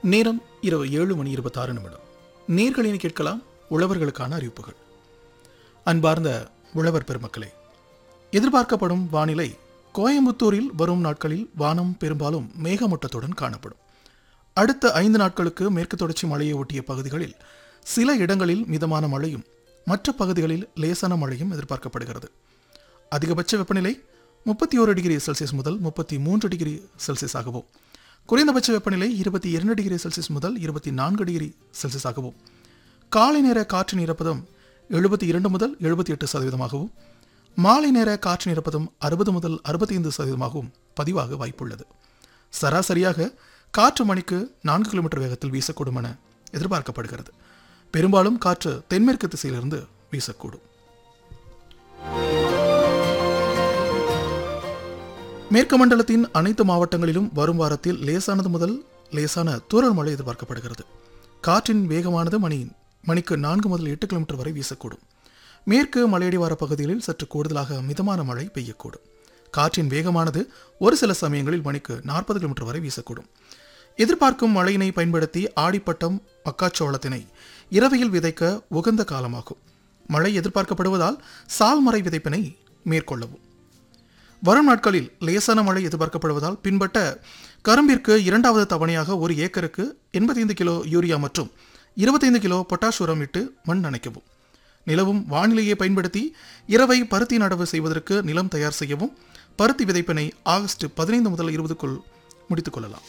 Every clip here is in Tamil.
நேரம் இரவு ஏழு மணி இருபத்தாறு நிமிடம் நேர்களினை கேட்கலாம் உழவர்களுக்கான அறிவிப்புகள் அன்பார்ந்த உழவர் பெருமக்களே எதிர்பார்க்கப்படும் வானிலை கோயம்புத்தூரில் வரும் நாட்களில் வானம் பெரும்பாலும் மேகமூட்டத்துடன் காணப்படும் அடுத்த ஐந்து நாட்களுக்கு மேற்கு தொடர்ச்சி மழையை ஒட்டிய பகுதிகளில் சில இடங்களில் மிதமான மழையும் மற்ற பகுதிகளில் லேசான மழையும் எதிர்பார்க்கப்படுகிறது அதிகபட்ச வெப்பநிலை முப்பத்தி ஓரு டிகிரி செல்சியஸ் முதல் முப்பத்தி மூன்று டிகிரி செல்சியஸ் ஆகவும் குறைந்தபட்ச வெப்பநிலை இருபத்தி இரண்டு டிகிரி செல்சியஸ் முதல் இருபத்தி நான்கு டிகிரி செல்சியஸ் ஆகவும் காலை நேர காற்றின் ஈரப்பதம் எழுபத்தி இரண்டு முதல் எழுபத்தி எட்டு சதவீதமாகவும் மாலை நேர காற்றின் ஈரப்பதம் அறுபது முதல் அறுபத்தி ஐந்து சதவீதமாகவும் பதிவாக வாய்ப்புள்ளது சராசரியாக காற்று மணிக்கு நான்கு கிலோமீட்டர் வேகத்தில் வீசக்கூடும் என எதிர்பார்க்கப்படுகிறது பெரும்பாலும் காற்று தென்மேற்கு திசையிலிருந்து வீசக்கூடும் மேற்கு மண்டலத்தின் அனைத்து மாவட்டங்களிலும் வரும் வாரத்தில் லேசானது முதல் லேசான தூறல் மழை எதிர்பார்க்கப்படுகிறது காற்றின் வேகமானது மணி மணிக்கு நான்கு முதல் எட்டு கிலோமீட்டர் வரை வீசக்கூடும் மேற்கு மலையடிவார பகுதிகளில் சற்று கூடுதலாக மிதமான மழை பெய்யக்கூடும் காற்றின் வேகமானது ஒரு சில சமயங்களில் மணிக்கு நாற்பது கிலோமீட்டர் வரை வீசக்கூடும் எதிர்பார்க்கும் மழையினை பயன்படுத்தி ஆடிப்பட்டம் மக்காச்சோளத்தினை இரவையில் விதைக்க உகந்த காலமாகும் மழை எதிர்பார்க்கப்படுவதால் சால்மறை விதைப்பினை மேற்கொள்ளவும் வரும் நாட்களில் லேசான மழை எதிர்பார்க்கப்படுவதால் பின்பற்ற கரும்பிற்கு இரண்டாவது தவணையாக ஒரு ஏக்கருக்கு எண்பத்தைந்து கிலோ யூரியா மற்றும் இருபத்தைந்து கிலோ பொட்டாஷ் உரம் இட்டு மண் நனைக்கவும் நிலவும் வானிலையை பயன்படுத்தி இரவை பருத்தி நடவு செய்வதற்கு நிலம் தயார் செய்யவும் பருத்தி விதைப்பினை ஆகஸ்ட் பதினைந்து முதல் இருபதுக்குள் முடித்துக் கொள்ளலாம்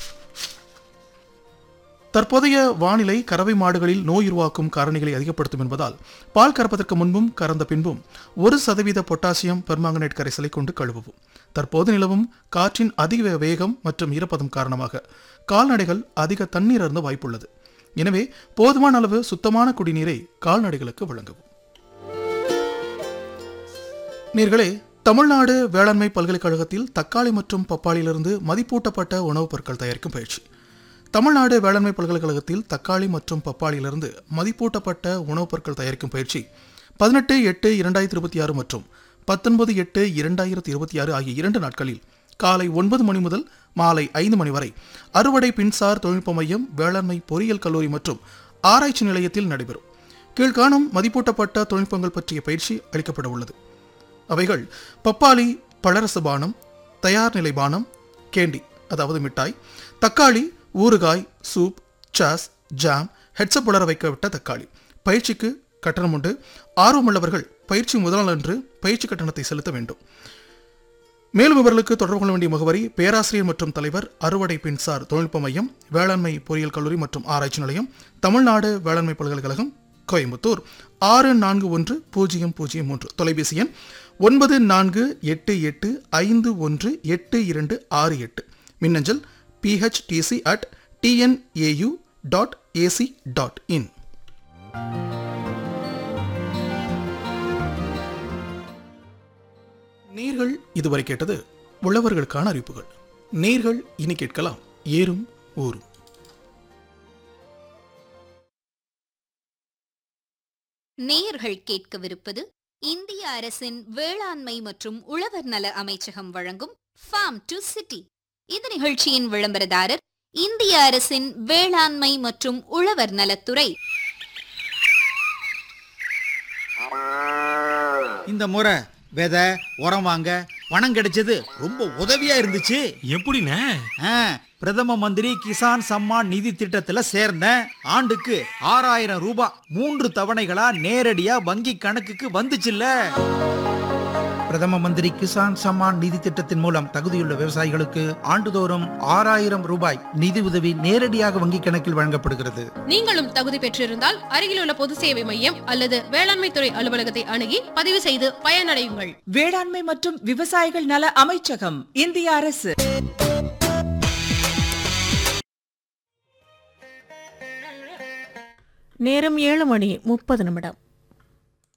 தற்போதைய வானிலை கறவை மாடுகளில் நோய் உருவாக்கும் காரணிகளை அதிகப்படுத்தும் என்பதால் பால் கறப்பதற்கு முன்பும் கறந்த பின்பும் ஒரு சதவீத பொட்டாசியம் பெர்மாங்கனேட் கரைசலை கொண்டு கழுவவும் தற்போது நிலவும் காற்றின் அதிக வேகம் மற்றும் ஈரப்பதம் காரணமாக கால்நடைகள் அதிக தண்ணீர் அருந்த வாய்ப்புள்ளது எனவே போதுமான அளவு சுத்தமான குடிநீரை கால்நடைகளுக்கு வழங்கவும் நீர்களே தமிழ்நாடு வேளாண்மை பல்கலைக்கழகத்தில் தக்காளி மற்றும் பப்பாளியிலிருந்து மதிப்பூட்டப்பட்ட உணவுப் பொருட்கள் தயாரிக்கும் பயிற்சி தமிழ்நாடு வேளாண்மை பல்கலைக்கழகத்தில் தக்காளி மற்றும் பப்பாளியிலிருந்து மதிப்பூட்டப்பட்ட உணவுப் பொருட்கள் தயாரிக்கும் பயிற்சி பதினெட்டு எட்டு இரண்டாயிரத்தி இருபத்தி ஆறு மற்றும் பத்தொன்பது எட்டு இரண்டாயிரத்தி இருபத்தி ஆறு ஆகிய இரண்டு நாட்களில் காலை ஒன்பது மணி முதல் மாலை ஐந்து மணி வரை அறுவடை பின்சார் தொழில்நுட்ப மையம் வேளாண்மை பொறியியல் கல்லூரி மற்றும் ஆராய்ச்சி நிலையத்தில் நடைபெறும் கீழ்காணும் மதிப்பூட்டப்பட்ட தொழில்நுட்பங்கள் பற்றிய பயிற்சி அளிக்கப்பட உள்ளது அவைகள் பப்பாளி பழரச பானம் தயார் நிலை பானம் கேண்டி அதாவது மிட்டாய் தக்காளி ஊறுகாய் சூப் சாஸ் ஜாம் ஹெட்ஸப் உலர வைக்கப்பட்ட தக்காளி பயிற்சிக்கு கட்டணம் உண்டு ஆர்வமுள்ளவர்கள் பயிற்சி முதல் நாள் அன்று பயிற்சி கட்டணத்தை செலுத்த வேண்டும் மேலும் இவர்களுக்கு தொடர்பு கொள்ள வேண்டிய முகவரி பேராசிரியர் மற்றும் தலைவர் அறுவடை பின்சார் தொழில்நுட்ப மையம் வேளாண்மை பொறியியல் கல்லூரி மற்றும் ஆராய்ச்சி நிலையம் தமிழ்நாடு வேளாண்மை பல்கலைக்கழகம் கோயம்புத்தூர் ஆறு நான்கு ஒன்று பூஜ்ஜியம் பூஜ்ஜியம் மூன்று தொலைபேசி எண் ஒன்பது நான்கு எட்டு எட்டு ஐந்து ஒன்று எட்டு இரண்டு ஆறு எட்டு மின்னஞ்சல் P H D C at T N A U dot A C dot in நேர்கள் இதுவரை கேட்டது உழவர்களுக்கான அறிவிப்புகள் நேர்கள் இனி கேட்கலாம் ஏறும் ஊரும் நேயர்கள் கேட்கவிருப்பது இந்திய அரசின் வேளாண்மை மற்றும் உழவர் நல அமைச்சகம் வழங்கும் ஃபார்ம் டு சிட்டி இந்த நிகழ்ச்சியின் விளம்பரதாரர் இந்திய அரசின் வேளாண்மை மற்றும் உழவர் நலத்துறை இந்த முறை விதை உரம் வாங்க பணம் கிடைச்சது ரொம்ப உதவியா இருந்துச்சு எப்படிண்ணே ஆ, பிரதம மந்திரி கிசான் சம்மான் நிதி திட்டத்துல சேர்ந்தேன் ஆண்டுக்கு ஆறாயிரம் ரூபாய் மூன்று தவணைகளா நேரடியா வங்கி கணக்குக்கு வந்துச்சுல்ல பிரதம மந்திரி கிசான் சம்மான் நிதி திட்டத்தின் மூலம் தகுதியுள்ள விவசாயிகளுக்கு ஆண்டுதோறும் ஆறாயிரம் ரூபாய் நிதி உதவி நேரடியாக வங்கிக் கணக்கில் வழங்கப்படுகிறது நீங்களும் தகுதி பெற்றிருந்தால் அருகிலுள்ள பொது சேவை மையம் அல்லது வேளாண்மை துறை அலுவலகத்தை அணுகி பதிவு செய்து பயனடையுங்கள் வேளாண்மை மற்றும் விவசாயிகள் நல அமைச்சகம் இந்திய அரசு நேரம் ஏழு மணி முப்பது நிமிடம்